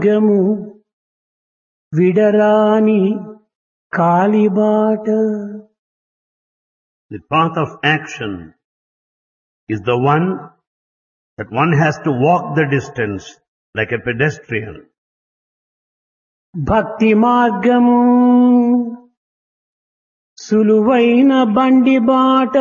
గము విడరాని కాలిబాట The path of action is the one that one has to walk the distance like a pedestrian. భక్తి మార్గము సులువైన బండి బాట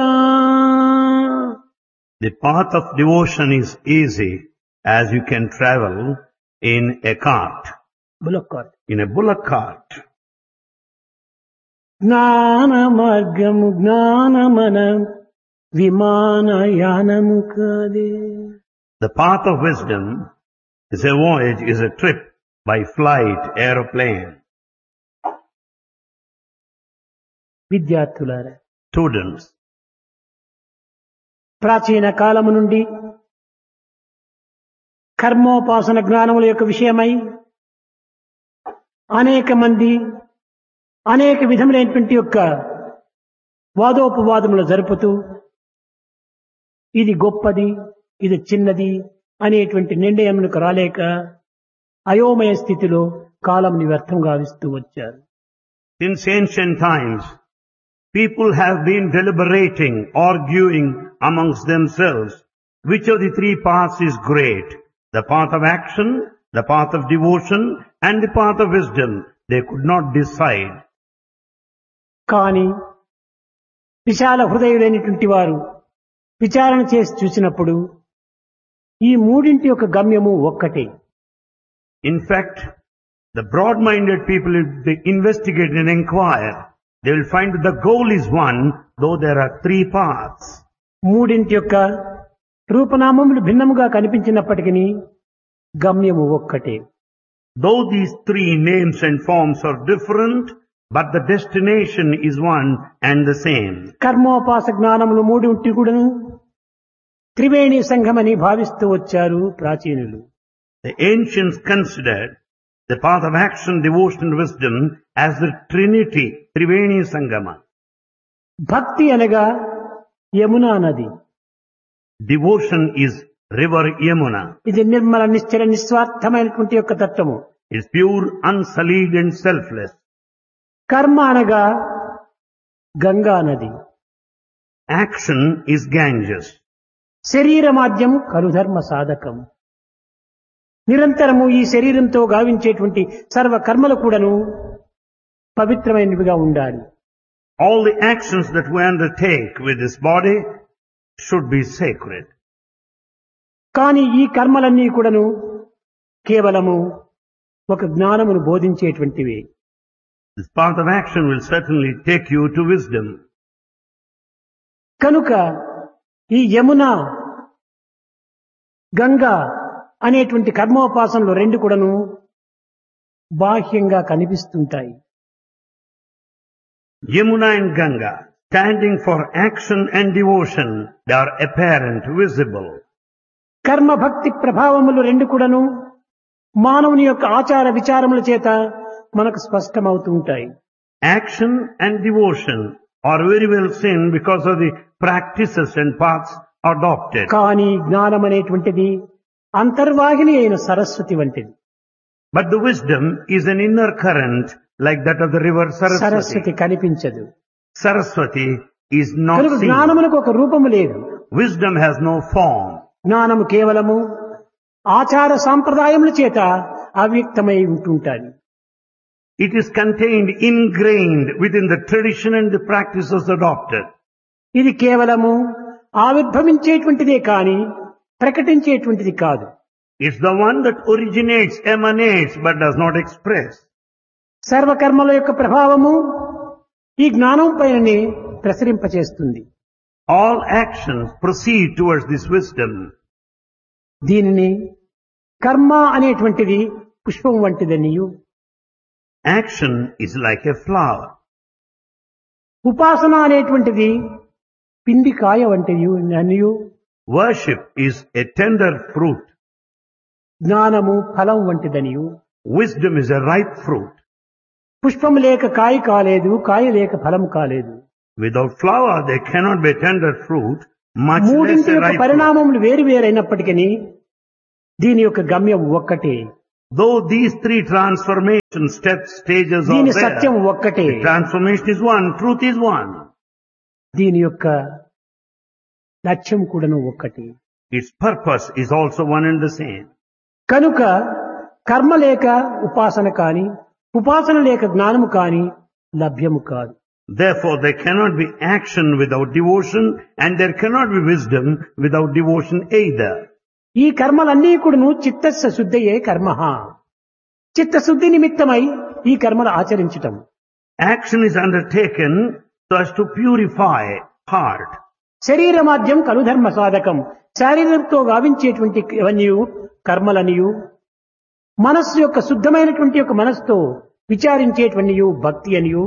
The path of devotion is easy as you can travel in a cart, bullock in a bullock cart. జ్ఞాన మార్గము జ్ఞానమన విమానయానము కాదే The path of wisdom is a voyage, is a trip by flight, aeroplane. విద్యార్థులారా Students, ప్రాచీన కాలము నుండి కర్మోపాసన జ్ఞానముల యొక్క విషయమై అనేక మంది అనేక విధములైనటువంటి యొక్క వాదోపవాదములు జరుపుతూ ఇది గొప్పది ఇది చిన్నది అనేటువంటి నిర్ణయములకు రాలేక అయోమయ స్థితిలో కాలంని వ్యర్థం గావిస్తూ వచ్చారు Since ancient times, people have been deliberating, arguing amongst themselves which of the three paths is great. The path of action, the path of devotion, and the path of wisdom. They could not decide. కానీ విశాల హృదయులైనటువంటి వారు విచారణ చేసి చూసినప్పుడు ఈ మూడింటి యొక్క గమ్యము ఒక్కటే In fact, the broad-minded people, if they investigate and inquire, they will find that the goal is one, though there are three paths. మూడింటి యొక్క రూపనామములు భిన్నముగా కనిపించినప్పటికీ గమ్యము ఒక్కటే Though these three names and forms are different, but the destination is one and the same. కర్మోపాస జ్ఞానములు మూడింటి కూడాను త్రివేణి సంఘమని భావిస్తూ వచ్చారు ప్రాచీనులు The ancients considered the path of action, devotion, and wisdom as the trinity, Triveni Sangama. భక్తి అనగా యమునా నది Devotion is river Yamuna. ఇది నిర్మల నిశ్చల నిస్వార్థమైనటువంటి యొక్క తత్వము It's pure, unsullied and selfless. కర్మ అనగా గంగా నది Action is Ganges. శరీర మాధ్యం కలుధర్మ సాధకం నిరంతరము ఈ శరీరంతో గావించేటువంటి సర్వ కర్మలు కూడాను పవిత్రమైనవిగా ఉండాలి All the actions that we undertake with this body should be sacred. కానీ ఈ కర్మలన్నీ కూడాను కేవలము ఒక జ్ఞానమును బోధించేటువంటివి This path of action will certainly take you to wisdom. కనుక ఈ యమున గంగా అనేటువంటి కర్మోపాసనలు రెండు కూడాను బాహ్యంగా కనిపిస్తుంటాయి Yamuna and Ganga, standing for action and devotion, they are apparent, visible. కర్మ భక్తి ప్రభావములు రెండు కూడాను మానవుని యొక్క ఆచార విచారముల చేత మనకు స్పష్టమవుతూ ఉంటాయి Action and devotion are very well seen because of the practices and paths adopted. కానీ జ్ఞానం అనేటువంటిది అంతర్వాహిని అయిన సరస్వతి వంటిది But the wisdom is an inner current like that of the river Saraswati. Saraswati కనిపించదు Saraswati is not కనుక seen. జ్ఞానమునకు ఒక రూపము లేదు Wisdom has no form. జ్ఞానము కేవలము ఆచార సాంప్రదాయముల చేత అవ్యక్తమై ఉంటుంటాది It is contained, ingrained within the tradition and the practices adopted. ఇది కేవలము ఆవిర్భవించేటువంటిదే కాని ప్రకటించేటువంటిది కాదు It's the one that originates, emanates, but does not express. సర్వకర్మల యొక్క ప్రభావము ఈ జ్ఞానం పైననే ప్రసరింపచేస్తుంది All actions proceed towards this wisdom. దీనిని కర్మ అనేటువంటిది పుష్పం వంటిదనియు Action is like a flower. ఉపాసన అనేటువంటిది పిండి కాయ వంటిది అనియు Worship is a tender fruit. జ్ఞానము ఫలం వంటిదనియు Wisdom is a ripe fruit. పుష్పం లేక కాయ కాలేదు కాయ లేక ఫలం కాలేదు Without flower, there cannot be a tender fruit, much less మూడింటి a యొక్క ripe fruit. పరిణామములు వేరు వేరైనప్పటికీ దీని యొక్క గమ్యం ఒక్కటే Though these three transformation steps, stages are దీని సత్యం there, ఒక్కటే the transformation is one, truth is one. దీని యొక్క లక్ష్యం కూడాను ఒక్కటి Its purpose is also one and the same. కనుక కర్మ లేక ఉపాసన కాని ఉపాసన లేక జ్ఞానము కాని లభ్యము కాదు Therefore, there cannot be action without devotion and there cannot be wisdom without devotion either. ఈ కర్మలన్నీ కూడాను చిత్తస్య శుద్ధయే కర్మ చిత్తశుద్ధి నిమిత్తమై ఈ కర్మలు ఆచరించటం Action is undertaken so as to purify heart. శరీర మాధ్యం కలుధర్మ సాధకం శారీరంతో గావించేటువంటి ఇవన్నీ కర్మలనియు మనస్సు యొక్క శుద్ధమైనటువంటి యొక్క మనస్సుతో విచారించేటువంటి భక్తి అనియు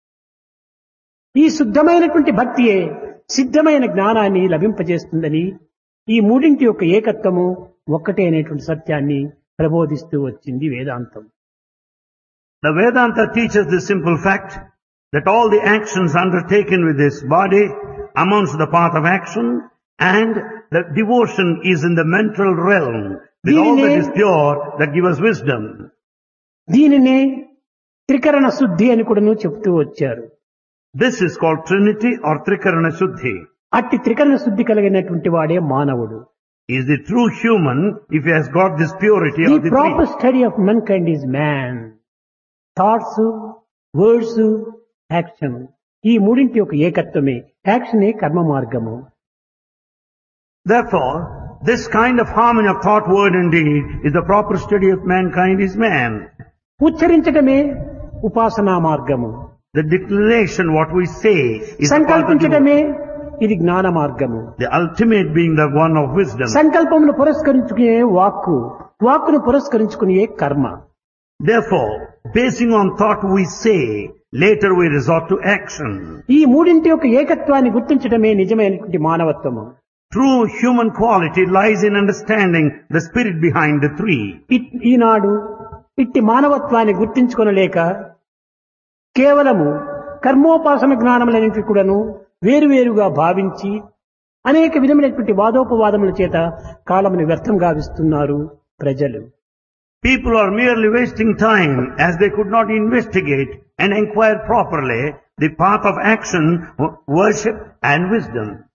ఈ శుద్ధమైనటువంటి భక్తియే సిద్ధమైన జ్ఞానాన్ని లభింపజేస్తుందని ఈ మూడింటి యొక్క ఏకత్వము ఒక్కటే అనేటువంటి సత్యాన్ని ప్రబోధిస్తూ వచ్చింది వేదాంతం The Vedanta teaches the simple fact that all the actions undertaken with this body amounts to the path of action and the devotion is in the mental realm with all that is pure that gives us wisdom. దీనినే త్రికరణ శుద్ధి అని కూడాను చెప్తూ వచ్చారు This is called Trinity or Trikarana Shuddhi. అట్టి త్రికరణ శుద్ధి కలిగినటువంటి వాడే మానవుడు Is the true human if he has got this purity the of the proper three. Study of mankind is man thoughts words action ఈ మూడింటి యొక్క ఏకత్వమే యాక్షనే కర్మ మార్గము Therefore, this kind of harmony of thought, word and deed is the proper study of mankind is man. ఉచ్చరించటమే ఉపాసనా మార్గము The declaration, what we say, is the path of సంకల్పించటమే ఇది జ్ఞాన మార్గము The ultimate being the one of wisdom. సంకల్పమును పురస్కరించుకునే వాక్కు వాక్కును పురస్కరించుకునే కర్మ Therefore, basing on thought we say, later we resort to action. ఈ మూడింటి యొక్క ఏకత్వాన్ని గుర్తించటమే నిజమైనటువంటి మానవత్వము True human quality lies in understanding the spirit behind the three. It- ఈనాడు ఇట్టి మానవత్వాన్ని గుర్తించుకొనలేక కేవలము కర్మోపాసన జ్ఞానములన్నింటి కూడాను వేరువేరుగా భావించి అనేక విధమైనటువంటి వాదోపవాదముల చేత కాలమును వ్యర్థం గావిస్తున్నారు ప్రజలు People are merely wasting time as they could not investigate and inquire properly the path of action, w- worship and wisdom.